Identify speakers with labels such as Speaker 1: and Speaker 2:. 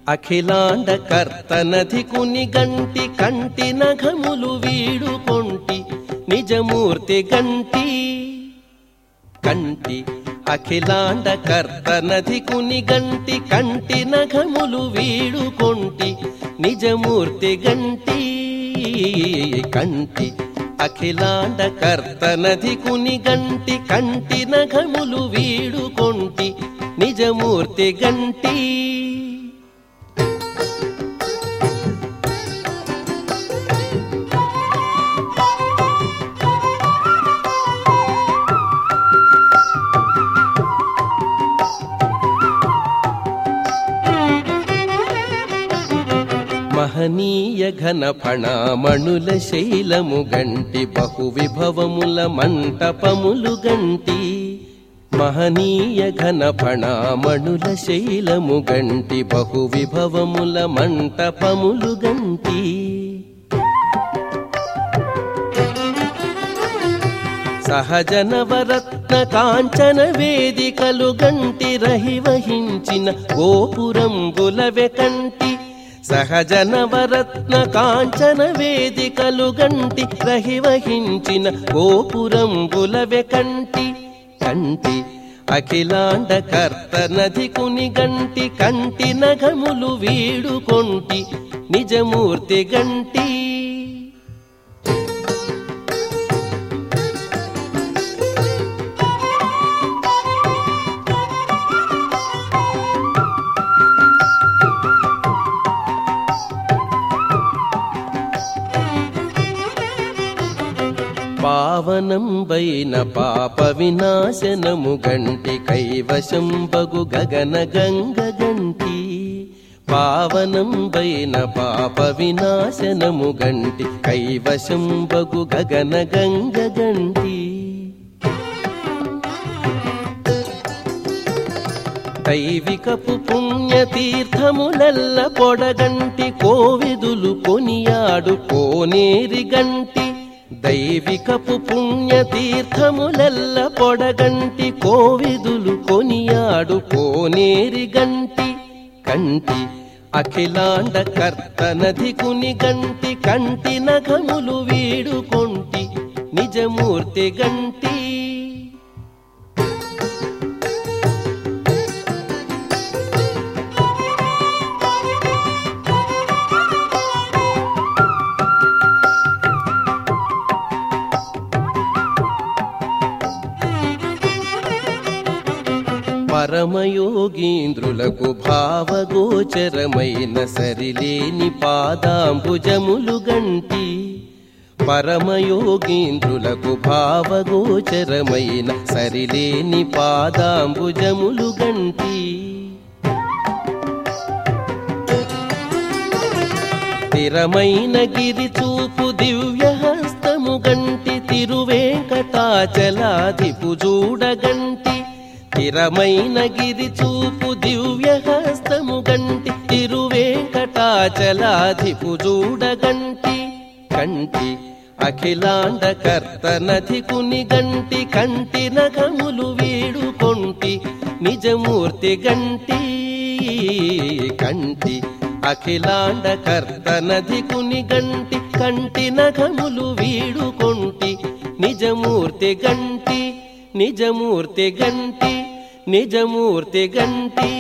Speaker 1: అఖిలాండ కర్తనధి కుని గంటి కంటి నఘములు వీడు కొంటి నిజమూర్తి గంటి కంటి అఖిలాండ కర్తనధి కుని గంటి కంటి నఘములు వీడు కొంటి నిజమూర్తి గంటి కంటి అఖిలాండ కర్తనధి కుని గంటి కంటి నఘములు వీడు కొంటి నిజమూర్తి గంటి మహనీయ ఘన ఫణామణుల శైలము గంటి బహు విభవముల మంటపములు గంటి మహనీయ ఘన ఫణామణుల శైలము గంటి బహు విభవముల మంటపములు గంటి సహజనవరత్న కాంచన వేదికలు గంటి రహివహించిన గోపురంబుల వెకంటి సహజనవరత్న కాంచన వేదికలు గంటి రహివహించిన గోపురంబుల వెకంటి కంటి అఖిలాండ కర్త నది కుని గంటి కంటి నఘములు వీడు కొంటి నిజమూర్తి గంటి పావనంబైన పాప వినాశనము గంటి కైవశం బగు గగన గంగ గంటి పావనంబైన పాప వినాశనము గంటి కైవశం బగు గగన గంగ గంటి దైవికపు పుణ్యతీర్థములెల్ల పొడగంటి కోవిదులు కొనియాడు కోనేరి గంటి దైవికపు పుణ్యతీర్థములెల్ల పొడగంటి కోవిదులు కొనియాడు కోనేరి గంటి కంటి అఖిలాండ కర్త నది కుని గంటి కంటి నఘములు వీడు కొంటి నిజమూర్తి గంటి పరమయోగీంద్రులకు భావగోచరమైన సరిలేని పాదాంబుజములు గంటి పరమయోగీంద్రులకు భావగోచరమైన సరిలేని పాదాంబుజములు గంటి స్థిరమైన గిరి చూపు దివ్య హస్తము గంటి తిరువేంకటాచలాదిపు చూడగంటి స్థిరమైన గిరి చూపు దివ్య హస్తము గంటి తిరువేంకటాచలాదిపు చూడగంటి కంటి అఖిలాండ కర్త నది కుని గంటి కంటి నగములు వీడు కొంటి నిజమూర్తి గంటి కంటి అఖిలాండ కర్త నది కుని గంటి కంటి నగములు వీడు కొంటి నిజమూర్తి గంటి నిజమూర్తి గంటి నిజమూర్తి గంటి